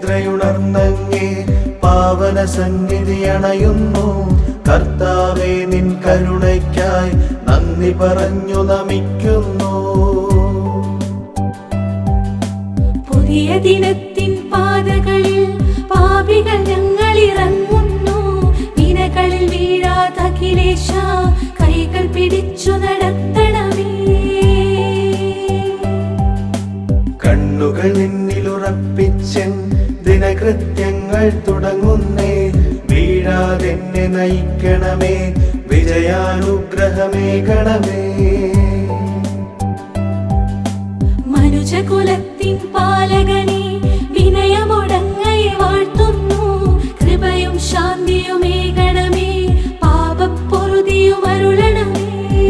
നിദ്രയുണർന്നങ്ങേ പാവന സന്നിധി അണയുന്നു കർത്താവെ നിൻ കരുണയ്ക്കായി നന്ദി പറഞ്ഞു നമിക്കുന്നു പുതിയ ദിനത്തിൻ പാതകളിൽ പാപികൾ ഞങ്ങൾ ഇറങ്ങുന്നു വിനകളിൽ വീഴാത്ത അഖിലേശ കൈകൾ പിടിച്ചു നടത്തണമേ കണ്ണുകൾ നിന്നിലുറപ്പിച്ചൻ ദിനകൃത്യങ്ങൾ തുടങ്ങുന്നേ വീഴാതെന്നെ നയിക്കണമേ വിജയാനുഗ്രഹമേകണമേ മനുജകുലത്തിൻ പാലകനെ വിനയമൊടങ്ങയെ വാഴ്ത്തുന്നു കൃപയും ശാന്തിയുമേകണമേ പാപപ്പൊറുതിയും അരുളണമേ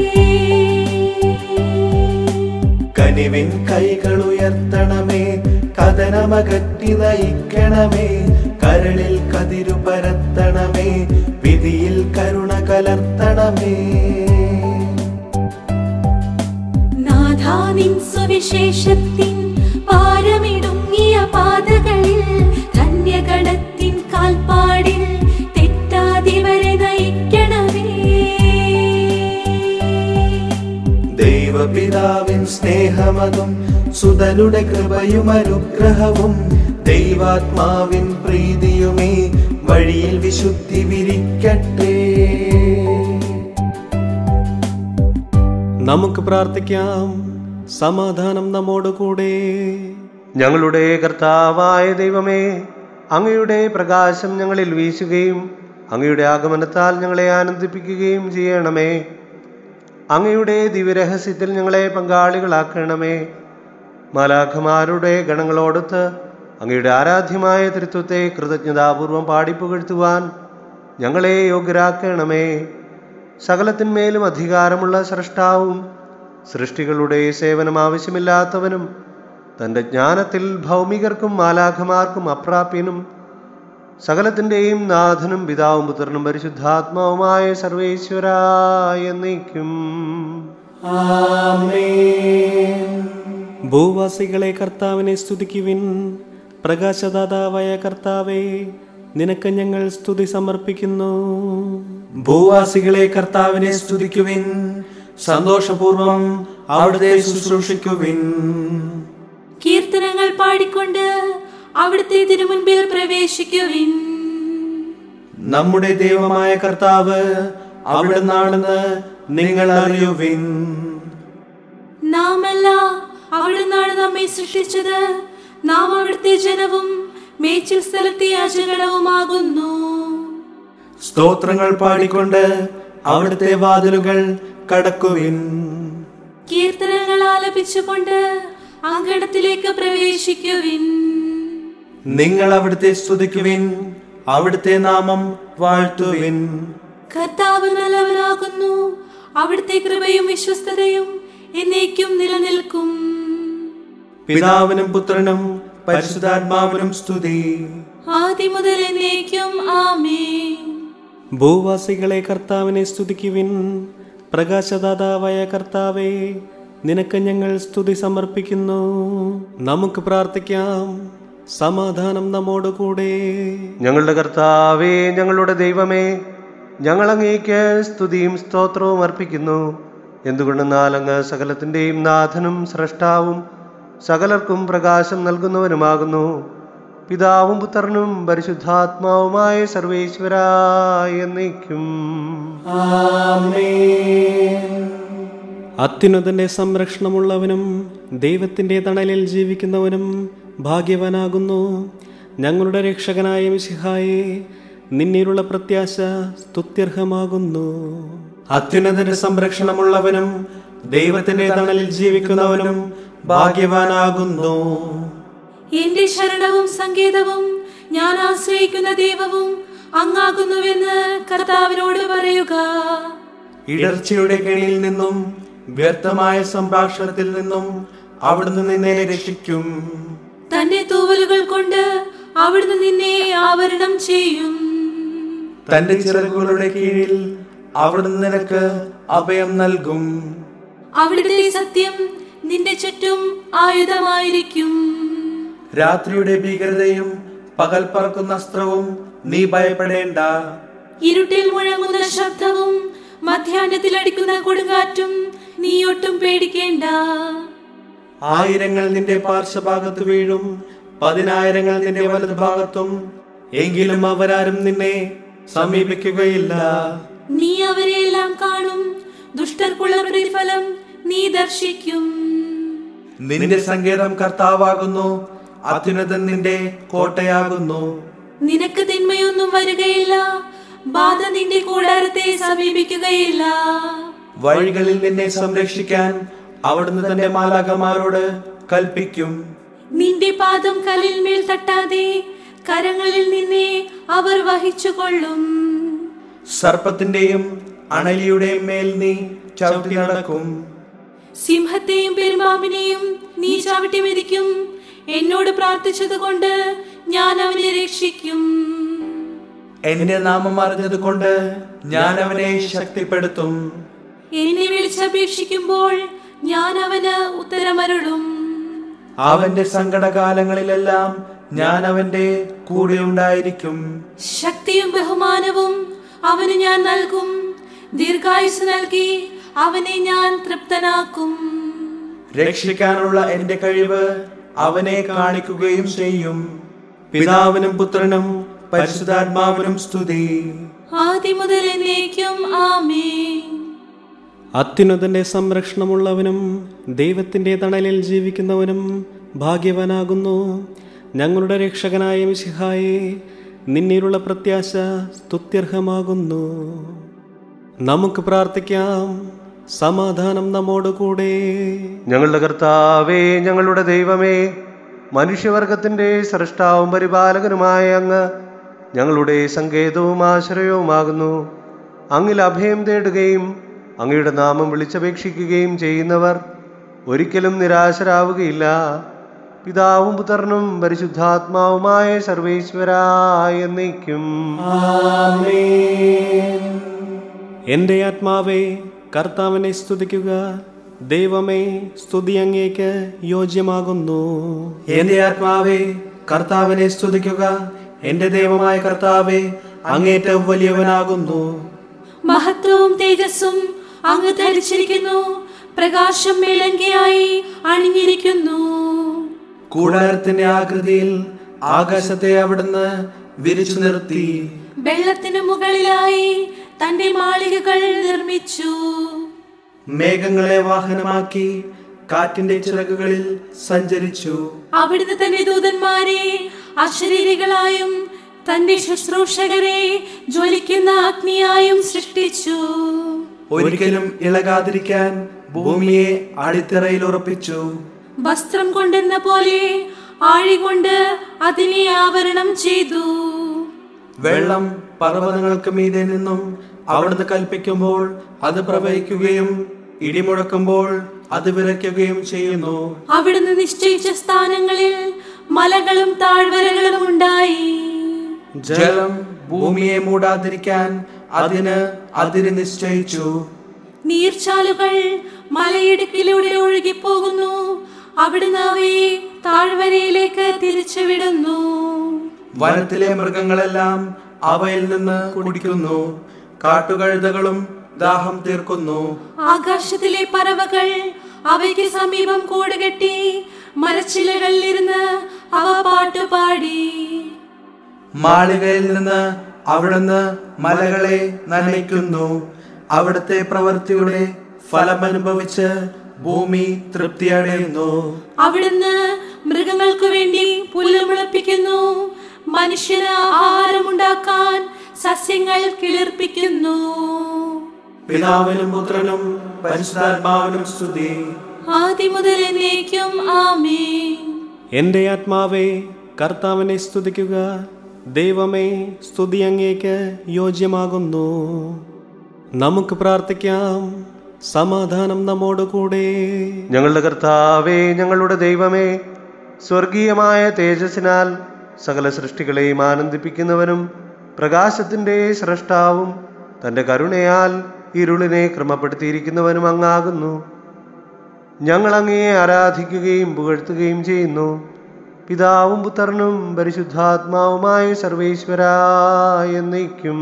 കനിവിൻ കൈകൾ ഉയർത്തണമേ കഥനമകറ്റി നയിക്കണമേ കരളിൽ കതിരു പരത്തണമേ വിധിയിൽ കരുണ കലർത്തണമേ നാഥാനിൻ സുവിശേഷത്തിൻ പാരമിടുങ്ങിയ പാതകളിൽ ധന്യഗണത്തിൻ കാൽപ്പാടിൽ തെറ്റാതിവരെ നയിക്കണമേ ദൈവപിതാവിൻ സ്നേഹമതും സുതനുടെ കൃപയും അനുഗ്രഹവും ദൈവാത്മാവിൻ പ്രീതിയുമേ വഴിയിൽ വിശുദ്ധി വിരിക്കട്ടെ നമുക്ക് പ്രാർത്ഥിക്കാം സമാധാനം നമ്മോടുകൂടെ ഞങ്ങളുടെ കർത്താവായ ദൈവമേ അങ്ങയുടെ പ്രകാശം ഞങ്ങളിൽ വീശുകയും അങ്ങയുടെ ആഗമനത്താൽ ഞങ്ങളെ ആനന്ദിപ്പിക്കുകയും ചെയ്യണമേ അങ്ങയുടെ ദിവ്യരഹസ്യത്തിൽ ഞങ്ങളെ പങ്കാളികളാക്കണമേ മാലാഖമാരുടെ ഗണങ്ങളോടൊത്ത് അങ്ങയുടെ ആരാധ്യമായ തൃത്വത്തെ കൃതജ്ഞതാപൂർവം പാടിപ്പുകഴ്ത്തുവാൻ ഞങ്ങളെ യോഗ്യരാക്കണമേ സകലത്തിന്മേലും അധികാരമുള്ള സൃഷ്ടാവും സൃഷ്ടികളുടെ സേവനം ആവശ്യമില്ലാത്തവനും തൻ്റെ ജ്ഞാനത്തിൽ ഭൗമികർക്കും മാലാഖമാർക്കും അപ്രാപ്യനും സകലത്തിൻ്റെയും നാഥനും പിതാവും പുത്രനും പരിശുദ്ധാത്മാവുമായ സർവേശ്വരായ എന്നേക്കും ഭൂവാസികളെ കർത്താവിനെ സ്തുതിക്കുവിൻ പ്രകാശദാതാവായ കർത്താവേ നിനക്ക് ഞങ്ങൾ സ്തുതി സമർപ്പിക്കുന്നു ഭൂവാസികളെ കർത്താവിനെ സ്തുതിക്കുവിൻ സന്തോഷപൂർവം അവിടുത്തെ ശുശ്രൂഷിക്കുവിൻ കീർത്തനങ്ങൾ പാടിക്കൊണ്ട് അവിടുത്തെ തിരുമുൻപിൽ പ്രവേശിക്കുവിൻ നമ്മുടെ ദൈവമായ കർത്താവ് അവിടുന്നാണെന്ന് നിങ്ങൾ അറിയുവിൻ നാമല്ല അവിടുന്നാണ് നമ്മെ സൃഷ്ടിച്ചത് നാം അവിടുത്തെ ജനവും മേച്ചിൽ സ്ഥലത്തെ യാചകളവുമാകുന്നു സ്തോത്രങ്ങൾ പാടിക്കൊണ്ട് അവിടുത്തെ വാതിലുകൾ കടക്കുവിൻ കീർത്തനങ്ങൾ ആലപിച്ചുകൊണ്ട് അങ്കണത്തിലേക്ക് പ്രവേശിക്കുവിൻ നിങ്ങൾ അവിടുത്തെ സ്തുതിക്കുവിൻ അവിടുത്തെ നാമം വാഴ്ത്തുവിൻ കർത്താവ് നല്ലവനാകുന്നു അവിടുത്തെ കൃപയും വിശ്വസ്തതയും എന്നേക്കും നിലനിൽക്കും പിതാവിനും പുത്രനും പരിശുദ്ധാത്മാവിനും സ്തുതി ആദ്യം മുതൽ എന്നേക്കും ആമേൻ ഭൂവാസികളെ കർത്താവിനെ സ്തുതിക്കുവിൻ പ്രകാശദാതാവായ കർത്താവേ നിനക്ക് ഞങ്ങൾ സ്തുതി സമർപ്പിക്കുന്നു നമുക്ക് പ്രാർത്ഥിക്കാം സമാധാനം നമ്മോടുകൂടെ ഞങ്ങളുടെ കർത്താവേ ഞങ്ങളുടെ ദൈവമേ ഞങ്ങൾ അങ്ങേക്ക് സ്തുതിയും സ്തോത്രവും അർപ്പിക്കുന്നു എന്തുകൊണ്ടെന്നാൽ അങ്ങ് സകലത്തിൻ്റെയും നാഥനും സ്രഷ്ടാവും സകലർക്കും പ്രകാശം നൽകുന്നവനുമാകുന്നു പിതാവും പുത്രനും പരിശുദ്ധാത്മാവുമായ സർവേശ്വരായ എന്നേക്കും അത്യുന്നതന്റെ സംരക്ഷണമുള്ളവനും ദൈവത്തിന്റെ തണലിൽ ജീവിക്കുന്നവനും ഭാഗ്യവാനാകുന്നു ഞങ്ങളുടെ രക്ഷകനായ മിശിഹായെ നിന്നിലുള്ള പ്രത്യാശ സ്തുത്യർഹമാകുന്നു അത്യുന്നതന്റെ സംരക്ഷണമുള്ളവനും ദൈവത്തിന്റെ തണലിൽ ജീവിക്കുന്നവനും ഭാഗ്യവാനാകുന്നു എന്റെ ശരണവും സങ്കേതവും ഞാൻ ആശ്രയിക്കുന്ന ദൈവവും അങ്ങാകുന്നുവെന്ന് കർത്താവിനോട് പറയുക ഇടർച്ചയുടെ കെണിയിൽ നിന്നും വ്യർത്ഥമായ സംഭാഷണത്തിൽ നിന്നും അവിടുന്ന് നിന്നെ രക്ഷിക്കും തന്റെ തൂവലുകൾ കൊണ്ട് അവിടുന്ന് നിന്നെ ആവരണം ചെയ്യും തന്റെ ചിറകുകളുടെ കീഴിൽ അവിടുന്ന് നിനക്ക് അഭയം നൽകും അവിടുത്തെ സത്യം നിന്റെ ചുറ്റും ആയുധമായിരിക്കും രാത്രിയുടെ ഭീകരതയും പകൽ പറക്കുന്ന അസ്ത്രവും നീ ഭയപ്പെടേണ്ട ഇരുട്ടിൽ മുഴങ്ങുന്ന ശബ്ദവും മധ്യാഹ്നത്തിൽ അടിക്കുന്ന കൊടുങ്കാറ്റും നീ ഒട്ടും പേടിക്കേണ്ട ആയിരങ്ങൾ നിന്റെ പാർശ്വഭാഗത്ത് വീഴും പതിനായിരങ്ങൾ നിന്റെ വലതുഭാഗത്തും എങ്കിലും അവരാരും നിന്നെ സമീപിക്കുകയില്ല നീ അവരെയെല്ലാം കാണും ദുഷ്ടർക്കുള്ള പ്രതിഫലം നീ ദർശിക്കും നിന്റെ സങ്കേതം കർത്താവാകുന്നു അത്യുന്നതൻ നിന്റെ കോട്ടയാകുന്നു നിനക്ക് തിന്മയൊന്നും വരികയില്ല ബാധ നിന്റെ കൂടാരത്തെ സമീപിക്കുകയില്ല വഴികളിൽ നിന്നെ സംരക്ഷിക്കാൻ അവിടുന്ന് തന്റെ മാലാകമാരോട് കൽപ്പിക്കും നിന്റെ പാദം കല്ലിൽ മേൽ തട്ടാതെ കരങ്ങളിൽ നിന്നെ അവർ വഹിച്ചുകൊള്ളും സർപ്പത്തിന്റെയും അണലിയുടെയും മേൽ നീ ചവിട്ടി നടക്കും സിംഹത്തെയും പെരുമ്പാമ്പിനെയും നീ ചവിട്ടി മെതിക്കും എന്നോട് പ്രാർത്ഥിച്ചതുകൊണ്ട് ഞാൻ അവനെ രക്ഷിക്കും എന്റെ നാമം അറിഞ്ഞത് കൊണ്ട് ഞാൻ അവനെ ശക്തിപ്പെടുത്തും എന്നെ വിളിച്ചപേക്ഷിക്കുമ്പോൾ ഞാൻ അവന് ഉത്തരമരുളും അവന്റെ സങ്കടകാലങ്ങളിലെല്ലാം ഞാൻ അവന്റെ കൂടെ ഉണ്ടായിരിക്കും ശക്തിയും ബഹുമാനവും അവന് ഞാൻ നൽകും ദീർഘായുസ് നൽകി അവനെ ഞാൻ തൃപ്തനാക്കും രക്ഷിക്കാനുള്ള എന്റെ കഴിവ് അവനെ കാണിക്കുകയും ചെയ്യും പിതാവിനും പുത്രനും പരിശുദ്ധാത്മാവിനും സ്തുതി ആദ്യം മുതൽ എന്നേക്കും ആമേൻ അത്യുന്നതന്റെ സംരക്ഷണമുള്ളവനും ദൈവത്തിന്റെ തണലിൽ ജീവിക്കുന്നവനും ഭാഗ്യവാനാകുന്നു ഞങ്ങളുടെ രക്ഷകനായ മിശിഹായെ നിന്നിലുള്ള പ്രത്യാശ സ്തുത്യർഹമാകുന്നു നമുക്ക് പ്രാർത്ഥിക്കാം സമാധാനം നമ്മോടുകൂടെ ഞങ്ങളുടെ കർത്താവേ ഞങ്ങളുടെ ദൈവമേ മനുഷ്യവർഗത്തിൻ്റെ സൃഷ്ടാവും പരിപാലകനുമായ അങ്ങ് ഞങ്ങളുടെ സങ്കേതവും ആശ്രയവുമാകുന്നു അങ്ങിൽ അഭയം തേടുകയും അങ്ങയുടെ നാമം വിളിച്ചപേക്ഷിക്കുകയും ചെയ്യുന്നവർ ഒരിക്കലും നിരാശരാവുകയില്ല പിതാവും പുത്രനും പരിശുദ്ധാത്മാവുമായ സർവേശ്വരായ എന്നേക്കും എൻ്റെ ആത്മാവേ കർത്താവിനെ സ്തുതിക്കുക ദൈവമേ സ്തുതി അങ്ങേക്ക് യോജ്യമാകുന്നു എന്റെ ആത്മാവേ കർത്താവിനെ സ്തുതിക്കുക എന്റെ ദൈവമായ കർത്താവേ അങ്ങേറ്റവും വലിയവനാകുന്നു മഹത്വവും തേജസ്സും അങ്ങ് ധരിച്ചിരിക്കുന്നു പ്രകാശം മേലങ്കിയായി അണിഞ്ഞിരിക്കുന്നു കൂടാരത്തിന്റെ ആകൃതിയിൽ ആകാശത്തെ അവിടുന്ന് വിരിച്ചു നിർത്തി വെള്ളത്തിനു മുകളിലായി തന്റെ മാളികകൾ നിർമ്മിച്ചു മേഘങ്ങളെ വാഹനമാക്കി കാറ്റിന്റെ ചിറകുകളിൽ സഞ്ചരിച്ചു അവിടുന്ന് തന്റെ ദൂതന്മാരെ അശരീരികളായും തന്റെ ശുശ്രൂഷകരെ ജ്വലിക്കുന്ന അഗ്നിയായും സൃഷ്ടിച്ചു ഒരിക്കലും ഇളകാതിരിക്കാൻ ഭൂമിയെ അടിത്തറയിൽ ഉറപ്പിച്ചു വസ്ത്രം കൊണ്ടെന്ന പോലെ ആഴികൊണ്ട് അതിനെ ആവരണം ചെയ്തു വെള്ളം പർവ്വതങ്ങൾക്ക് മീതെ നിന്നും അവിടുന്ന് കൽപ്പിക്കുമ്പോൾ അത് പ്രവഹിക്കുകയും ഇടിമുഴക്കുമ്പോൾ അത് വിറയ്ക്കുകയും ചെയ്യുന്നു അവിടുന്ന് നിശ്ചയിച്ച സ്ഥാനങ്ങളിൽ മലകളും താഴ്വരകളും ഉണ്ടായി ജലം ഭൂമിയെ മൂടാതിരിക്കാൻ അതിന് അതിര് നിശ്ചയിച്ചു നീർച്ചാലുകൾ മലയിടുക്കിലൂടെ ഒഴുകിപ്പോകുന്നു അവിടുന്ന് അവയെ താഴ്വരയിലേക്ക് തിരിച്ചുവിടുന്നു വനത്തിലെ മൃഗങ്ങളെല്ലാം അവയിൽ നിന്ന് കുടിക്കുന്നു കാട്ടുകഴുതകളും ദാഹം തീർക്കുന്നു ആകാശത്തിലെ പറവകൾ അവയ്ക്ക് സമീപം കൂടുകെട്ടി മരച്ചിലകളിലിരുന്ന് അവ പാട്ടുപാടി മാളികയിൽ നിന്ന് അവിടുന്ന് മലകളെ നനയ്ക്കുന്നു അവിടുത്തെ പ്രവൃത്തിയുടെ ഫലമനുഭവിച്ച് ഭൂമി തൃപ്തിയടയുന്നു അവിടുന്ന് മൃഗങ്ങൾക്കു വേണ്ടി പുല്ല് മുളപ്പിക്കുന്നു മനുഷ്യന് ആഹാരമുണ്ടാക്കാൻ സസ്യങ്ങൾ കിളിർപ്പിക്കുന്നു പിതാവിനും പുത്രനും പരിശുദ്ധാത്മാവിനും സ്തുതി ആദ്യം മുതൽ എന്നേക്കും ആമേൻ എൻ്റെ ആത്മാവേ കർത്താവിനെ സ്തുതിക്കുക ദൈവമേ സ്തുതി അങ്ങേക്ക് യോജ്യമാകുന്നു നമുക്ക് പ്രാർത്ഥിക്കാം സമാധാനം നമ്മോടുകൂടെ ഞങ്ങളുടെ കർത്താവേ ഞങ്ങളുടെ ദൈവമേ സ്വർഗീയമായ തേജസ്സിനാൽ സകല സൃഷ്ടികളെയും ആനന്ദിപ്പിക്കുന്നവനും പ്രകാശത്തിൻ്റെ സ്രഷ്ടാവും തൻ്റെ കരുണയാൽ ഇരുളിനെ ക്രമപ്പെടുത്തിയിരിക്കുന്നവനും അങ്ങാകുന്നു ഞങ്ങൾ അങ്ങയെ ആരാധിക്കുകയും പുകഴ്ത്തുകയും ചെയ്യുന്നു പിതാവും പുത്രനും പരിശുദ്ധാത്മാവുമായ സർവേശ്വര എന്നേക്കും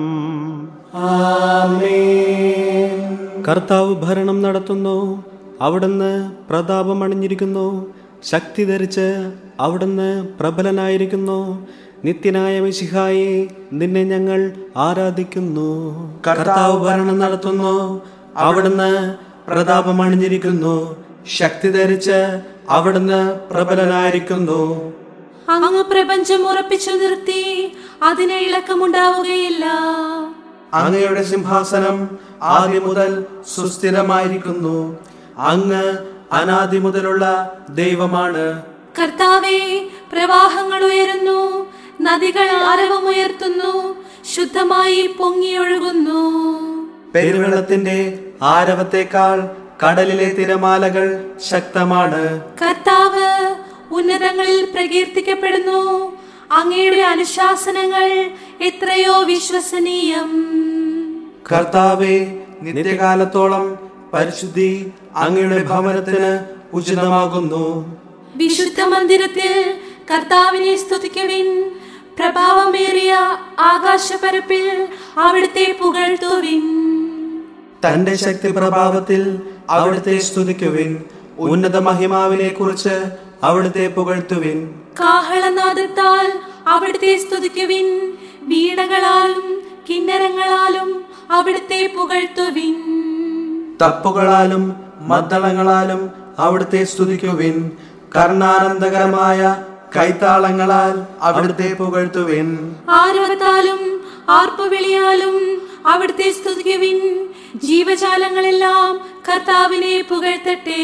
കർത്താവ് ഭരണം നടത്തുന്നു അവിടുന്ന് പ്രതാപം അണിഞ്ഞിരിക്കുന്നു ശക്തി ധരിച്ച് അവിടുന്ന് പ്രബലനായിരിക്കുന്നു നിത്യനായ മിശിഹായെ നിന്നെ ഞങ്ങൾ ആരാധിക്കുന്നു കർത്താവ് ഭരണം നടത്തുന്നു അവിടുന്ന് പ്രതാപം അണിഞ്ഞിരിക്കുന്നു ശക്തി ധരിച്ച് അവിടുന്ന് പ്രബലനായിരിക്കുന്നു അങ്ങ് പ്രപഞ്ചം ഉറപ്പിച്ചു നിർത്തി അതിന് ഇളക്കമുണ്ടാവുകയില്ല അങ്ങയുടെ സിംഹാസനം ആദ്യം മുതൽ സുസ്ഥിരമായിരിക്കുന്നു അങ്ങ് അനാദി മുതലുള്ള ദൈവമാണ് കർത്താവെ പ്രവാഹങ്ങൾ ഉയരുന്നു നദികൾ അരവമുയർത്തുന്നു ശുദ്ധമായി പൊങ്ങിയൊഴുകുന്നു പെരുവെള്ളത്തിന്റെ ആരവത്തേക്കാൾ കടലിലെ തിരമാലകൾ ശക്തമാണ് കർത്താവ് ഉന്നതങ്ങളിൽ പ്രകീർത്തിക്കപ്പെടുന്നു അങ്ങയുടെ അനുശാസനങ്ങൾ എത്രയോ വിശ്വസനീയം കർത്താവെ നിത്യകാലത്തോളം പരിശുദ്ധി അങ്ങയുടെ ഭവനത്തിന് ഉചിതമാകുന്നു വിശുദ്ധ മന്ദിരത്തിൽ കർത്താവിനെ സ്തുതിക്കുവിൻ പ്രഭാവമേറിയ ആകാശപരപ്പിൽ അവിടുത്തെ പുകഴ്ത്തുവിൻ തന്റെ ശക്തി പ്രഭാവത്തിൽ അവിടുത്തെ സ്തുതിക്കുവിൻ ഉന്നത മഹിമാവിനെ കുറിച്ച് അവിടുത്തെ പുകഴ്ത്തുവിൻ കാഹളനാദത്താൽ അവിടുത്തെ സ്തുതിക്കുവിൻ വീണകളാലും കിന്നരങ്ങളാലും അവിടുത്തെ പുകഴ്ത്തുവിൻ തപ്പുകളാലും മദ്ദളങ്ങളാലും അവിടുത്തെ സ്തുതിക്കുവിൻ കർണാനന്ദകരമായ കൈത്താളങ്ങളാൽ അവിടുത്തെ പുകഴ്ത്തുവിൻ ആരവത്താലും ആർപ്പുവിളിയാലും അവിടുത്തെ സ്തുതിക്കുവിൻ ജീവജാലങ്ങളെല്ലാം കർത്താവിനെ പുകഴ്ത്തട്ടെ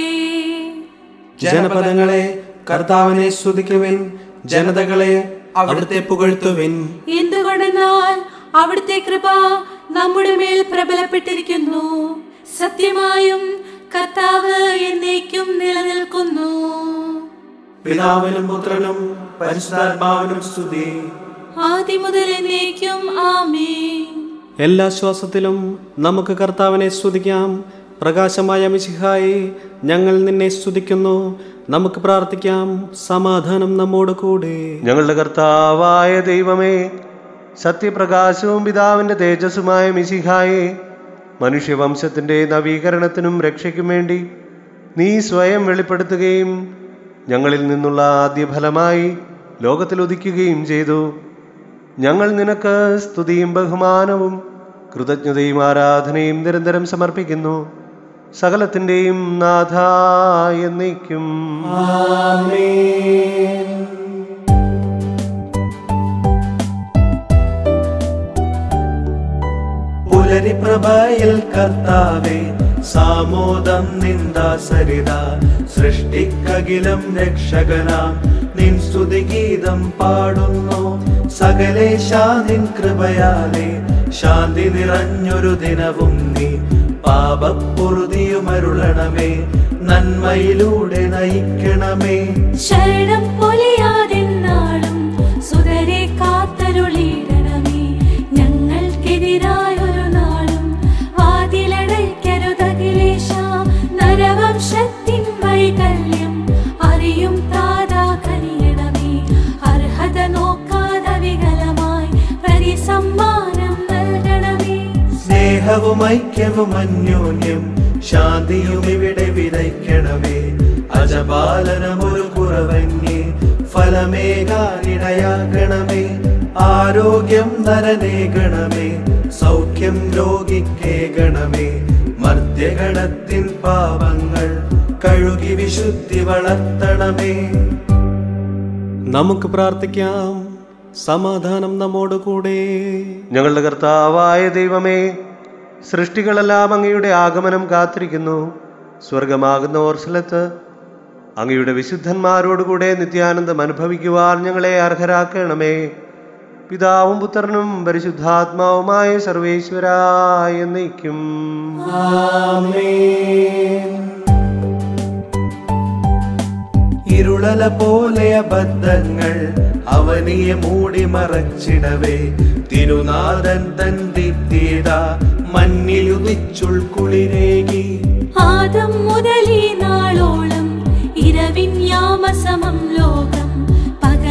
ജനപദങ്ങളെ കർത്താവിനെ സ്തുതിക്കുവിൻ ജനതകളെ അവിടുത്തെ പുകഴ്ത്തുവിൻ എന്തുകൊണ്ടെന്നാൽ അവിടുത്തെ കൃപ നമ്മുടെ മേൽ പ്രബലപ്പെട്ടിരിക്കുന്നു സത്യമായും കർത്താവ് എന്നേക്കും നിലനിൽക്കുന്നു പിതാവിനും പുത്രനും പരിശുദ്ധാത്മാവിനും സ്തുതി ആദ്യം മുതൽ എന്നേക്കും ആമേൻ എല്ലാ ശ്വാസത്തിലും നമുക്ക് കർത്താവിനെ സ്തുതിക്കാം പ്രകാശമായ മിശിഹായെ ഞങ്ങൾ നിന്നെ സ്തുതിക്കുന്നു നമുക്ക് പ്രാർത്ഥിക്കാം സമാധാനം നമ്മോട് കൂടെ ഞങ്ങളുടെ കർത്താവായ ദൈവമേ സത്യപ്രകാശവും പിതാവിൻ്റെ തേജസ്സുമായ മിശിഹായെ മനുഷ്യവംശത്തിൻ്റെ നവീകരണത്തിനും രക്ഷയ്ക്കും വേണ്ടി നീ സ്വയം വെളിപ്പെടുത്തുകയും ഞങ്ങളിൽ നിന്നുള്ള ആദ്യഫലമായി ലോകത്തിൽ ഉദിക്കുകയും ചെയ്തു ഞങ്ങൾ നിനക്ക് സ്തുതിയും ബഹുമാനവും കൃതജ്ഞതയും ആരാധനയും നിരന്തരം സമർപ്പിക്കുന്നു സകലത്തിൻ്റെയും നാഥ എന്നേക്കും പുലരിപ്രഭയിൽ കർത്താവേ സാമോദം നിന്ദാസരിത സൃഷ്ടിക്കകിലം രക്ഷകനാം നിൻ സ്തുതിഗീതം പാടുന്നു സകലേശ നിൻ കൃപയാലേ ശാന്തി നിറഞ്ഞൊരു ദിനവും നീ പാപപ്പൊറുതിയുമരുളണമേ നന്മയിലൂടെ നയിക്കണമേ ശരണം പൊലിയാതെന്നാളും സുതരെ കാത്തരുളിയിടണമേ ഞങ്ങൾക്കെതിരായൊരു നാളും വാതിലടയ്ക്കരുതകിലേശ നരവംശത്തിൻ വൈകല്യം അറിയും താതാ കനിയണമേ അർഹത നോക്കാതെ വികലമായി പ്രതിസമ്മാനം നൽകണമേ സ്നേഹവും ഐക്യവും അന്യോന്യം ശാന്തിയും ഇവിടെ വിതയ്ക്കണമേ അജപാലനമൊരു കുറവന്യേ ഫലമേകാനിടയാകണമേ ആരോഗ്യം നരനേകണമേ സൗഖ്യം രോഗിക്കേകണമേ മർദ്യഗണത്തിൻ പാപങ്ങൾ കഴുകി വിശുദ്ധി വളർത്തണമേ നമുക്ക് പ്രാർത്ഥിക്കാം സമാധാനം നമ്മോട് കൂടെ ഞങ്ങളുടെ കർത്താവായ ദൈവമേ സൃഷ്ടികളെല്ലാം അങ്ങയുടെ ആഗമനം കാത്തിരിക്കുന്നു സ്വർഗമാകുന്ന ഓർസലത്ത് അങ്ങയുടെ വിശുദ്ധന്മാരോടുകൂടെ നിത്യാനന്ദം അനുഭവിക്കുവാൻ ഞങ്ങളെ അർഹരാക്കണമേ പിതാവും പുത്രനും പരിശുദ്ധാത്മാവുമായ സർവേശ്വരായ എന്നേക്കും ഇരുളല പോലെ അബദ്ധങ്ങൾ അവനിയെ മൂടി മറച്ചിടവേ തിരുനാഥൻ തൻ ദീപ്തിത മഞ്ഞിലുദിച്ചുൾക്കുളിരേകി ആദം മുതൽ ഈ നാളോളം ഇരവിൻ യാമസമം ലോകം പകൽ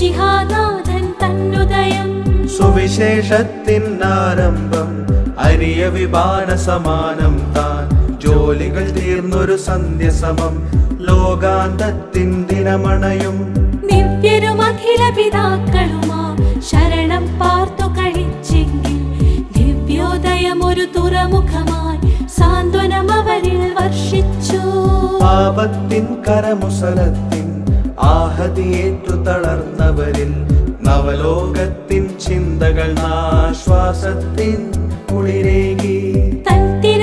മിശിഹാനാഥൻ തന്നുദയം സുവിശേഷത്തിൻ ആരംഭം അരിയ വിമാന സമാനം താൻ ജോലികൾ തീർന്നൊരു സന്ധ്യ സമം ലോകാന്തത്തിൻ ദിനമണയും ദിവ്യരും അഖില പിതാക്കളുമാ ശരണം പാർത്തു കഴിച്ചെങ്കിൽ ദിവ്യോദയം ഒരു തുറമുഖമായി സാന്ത്വനം അവരിൽ വർഷിച്ചു പാപത്തിൻ കരമുസലത്തിൻ ആഹതിയേറ്റു തളർന്നവരിൽ നവലോകത്തിൻ ചിന്തകൾ ആശ്വാസത്തിൻ കുളിരേകി തൻ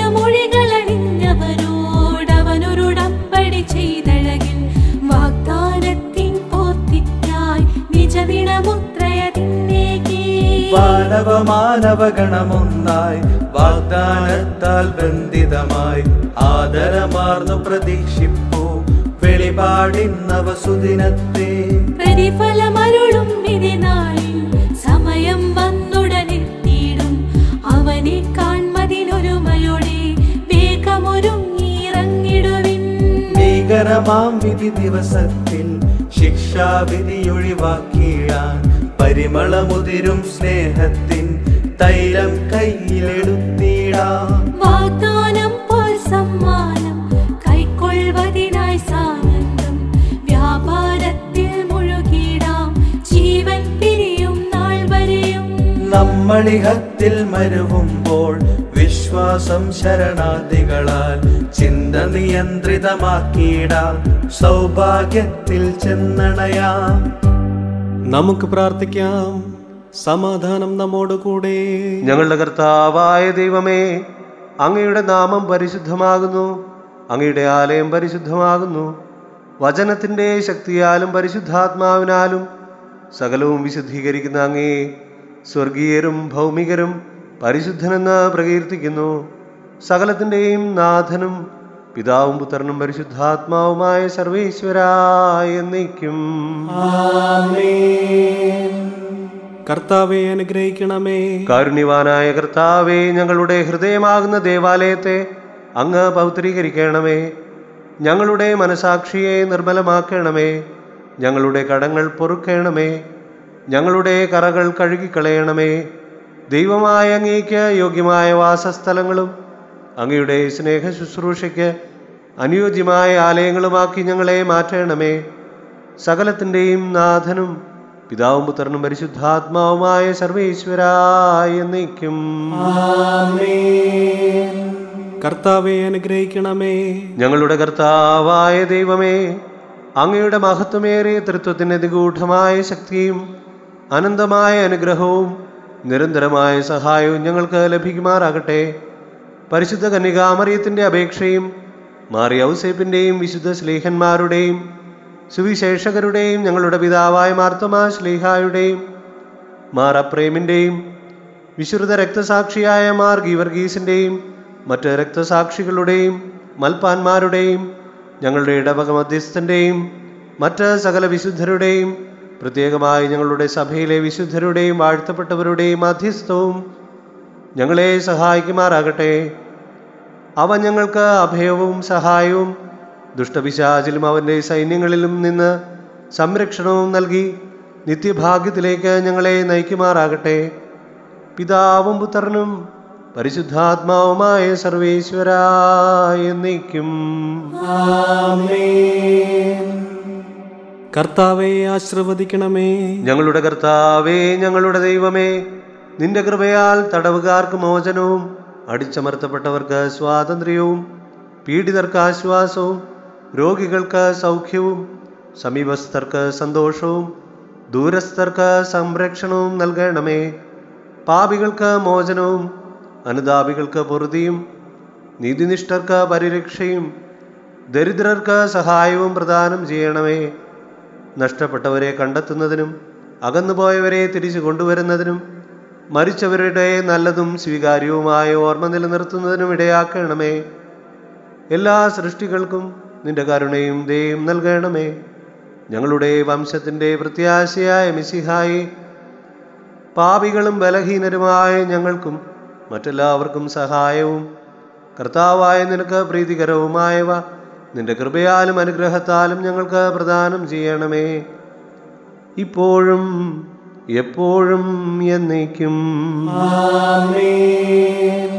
തിരുമൊഴികളണിഞ്ഞവരോടവനൊരുടമ്പടി ചെയ്തഴകിൽ വാഗ്ദാനത്തിൻ പൂർത്തിക്കായി നിജവിണമുദ്രയതിന്നേകി മാനവ മാനവഗണമൊന്നായി വാഗ്ദാനത്താൽ ബന്ധിതമായി ആദരമാർന്നു പ്രതീക്ഷിപ്പൂ വെളിപാടിന്നവ സുദിനത്തെ പ്രതിഫലമരുളും ഇതിനാളിൽ സമയം വന്നുടനെത്തിയിടും അവനെ കാൺമതിനൊരുമയോടെ വേഗമൊരുങ്ങിയിറങ്ങിടുവിൻ ഭീകരമാം വിധി ദിവസത്തിൽ ശിക്ഷാവിധി ഒഴിവാക്കിയിടാൻ പരിമളമുതിരും സ്നേഹത്തിൻ തൈലം കയ്യിലെടുത്തിടാം വാഗ്ദാനം പോൽ സമ്മാനം കൈക്കൊള്ളുവതിനായി സാനന്ദം വ്യാപാരത്തിൽ മുഴുകിടാം ജീവൻ പിരിയും നാൾ വരെയും നമ്മളിഹത്തിൽ മരുവുമ്പോൾ വിശ്വാസം ശരണാദികളാൽ ചിന്ത നിയന്ത്രിതമാക്കിയിടാം സൗഭാഗ്യത്തിൽ ചെന്നണയാം നമുക്ക് പ്രാർത്ഥിക്കാം സമാധാനം നമ്മോടുകൂടെ ഞങ്ങളുടെ കർത്താവായ ദൈവമേ അങ്ങയുടെ നാമം പരിശുദ്ധമാകുന്നു അങ്ങയുടെ ആലയം പരിശുദ്ധമാകുന്നു വചനത്തിൻ്റെ ശക്തിയാലും പരിശുദ്ധാത്മാവിനാലും സകലവും വിശുദ്ധീകരിക്കുന്ന അങ്ങേ സ്വർഗീയരും ഭൗമികരും പരിശുദ്ധനെന്ന് പ്രകീർത്തിക്കുന്നു സകലത്തിൻ്റെയും നാഥനും പിതാവും പുത്രനും പരിശുദ്ധാത്മാവുമായ സർവേശ്വരായ എന്നേക്കും കർത്താവെ അനുഗ്രഹിക്കണമേ കാരുണ്യവാനായ കർത്താവെ ഞങ്ങളുടെ ഹൃദയമാകുന്ന ദേവാലയത്തെ അങ്ങ് പൗത്രീകരിക്കണമേ ഞങ്ങളുടെ മനസാക്ഷിയെ നിർമ്മലമാക്കണമേ ഞങ്ങളുടെ കടങ്ങൾ പൊറുക്കണമേ ഞങ്ങളുടെ കറകൾ കഴുകിക്കളയണമേ ദൈവമായ അങ്ങേക്ക് യോഗ്യമായ വാസസ്ഥലങ്ങളും അങ്ങയുടെ സ്നേഹ ശുശ്രൂഷയ്ക്ക് അനുയോജ്യമായ ആലയങ്ങളുമാക്കി ഞങ്ങളെ മാറ്റണമേ സകലത്തിൻ്റെയും നാഥനും പിതാവും പുത്രനും പരിശുദ്ധാത്മാവുമായ സർവേശ്വരായ എന്നേക്കും കർത്താവെ അനുഗ്രഹിക്കണമേ ഞങ്ങളുടെ കർത്താവായ ദൈവമേ അങ്ങയുടെ മഹത്വമേറിയ തൃത്വത്തിന് നിഗൂഢമായ ശക്തിയും അനന്തമായ അനുഗ്രഹവും നിരന്തരമായ സഹായവും ഞങ്ങൾക്ക് ലഭിക്കുമാറാകട്ടെ പരിശുദ്ധ കന്യകാമറിയത്തിൻ്റെ അപേക്ഷയും മാറി ഔസേപ്പിൻ്റെയും വിശുദ്ധ സ്ലീഹന്മാരുടെയും സുവിശേഷകരുടെയും ഞങ്ങളുടെ പിതാവായ മാർത്തമാ ശ്ലീഹായുടെയും മാർ അപ്രേമിൻ്റെയും വിശുദ്ധ രക്തസാക്ഷിയായ മാർ ഗീവർഗീസിൻ്റെയും മറ്റ് രക്തസാക്ഷികളുടെയും മൽപ്പാന്മാരുടെയും ഞങ്ങളുടെ ഇടവക മധ്യസ്ഥൻ്റെയും മറ്റ് സകല വിശുദ്ധരുടെയും പ്രത്യേകമായി ഞങ്ങളുടെ സഭയിലെ വിശുദ്ധരുടെയും വാഴ്ത്തപ്പെട്ടവരുടെയും മധ്യസ്ഥവും ഞങ്ങളെ സഹായിക്കുമാറാകട്ടെ അവ ഞങ്ങൾക്ക് അഭയവും സഹായവും ദുഷ്ടപിശാചിലും അവൻ്റെ സൈന്യങ്ങളിലും നിന്ന് സംരക്ഷണവും നൽകി നിത്യഭാഗ്യത്തിലേക്ക് ഞങ്ങളെ നയിക്കുമാറാകട്ടെ പിതാവും പുത്രനും പരിശുദ്ധാത്മാവുമായ സർവേശ്വരായ എന്നേക്കും കർത്താവെ ആശീർവദിക്കണമേ ഞങ്ങളുടെ കർത്താവേ ഞങ്ങളുടെ ദൈവമേ നിന്റെ കൃപയാൽ തടവുകാർക്ക് മോചനവും അടിച്ചമർത്തപ്പെട്ടവർക്ക് സ്വാതന്ത്ര്യവും പീഡിതർക്ക് ആശ്വാസവും രോഗികൾക്ക് സൗഖ്യവും സമീപസ്ഥർക്ക് സന്തോഷവും ദൂരസ്ഥർക്ക് സംരക്ഷണവും നൽകണമേ പാപികൾക്ക് മോചനവും അനുതാപികൾക്ക് പൊറുതിയും നീതിനിഷ്ഠർക്ക് പരിരക്ഷയും ദരിദ്രർക്ക് സഹായവും പ്രദാനം ചെയ്യണമേ നഷ്ടപ്പെട്ടവരെ കണ്ടെത്തുന്നതിനും അകന്നുപോയവരെ തിരിച്ചു കൊണ്ടുവരുന്നതിനും മരിച്ചവരുടെ നല്ലതും സ്വീകാര്യവുമായ ഓർമ്മ നിലനിർത്തുന്നതിനും ഇടയാക്കണമേ എല്ലാ സൃഷ്ടികൾക്കും നിന്റെ കരുണയും ദയും നൽകണമേ ഞങ്ങളുടെ വംശത്തിൻ്റെ പ്രത്യാശയായ മിസിഹായി പാപികളും ബലഹീനരുമായ ഞങ്ങൾക്കും മറ്റെല്ലാവർക്കും സഹായവും കർത്താവായ നിനക്ക് പ്രീതികരവുമായവ നിന്റെ കൃപയാലും അനുഗ്രഹത്താലും ഞങ്ങൾക്ക് പ്രദാനം ചെയ്യണമേ ഇപ്പോഴും എപ്പോഴും എന്നേക്കും ആമേൻ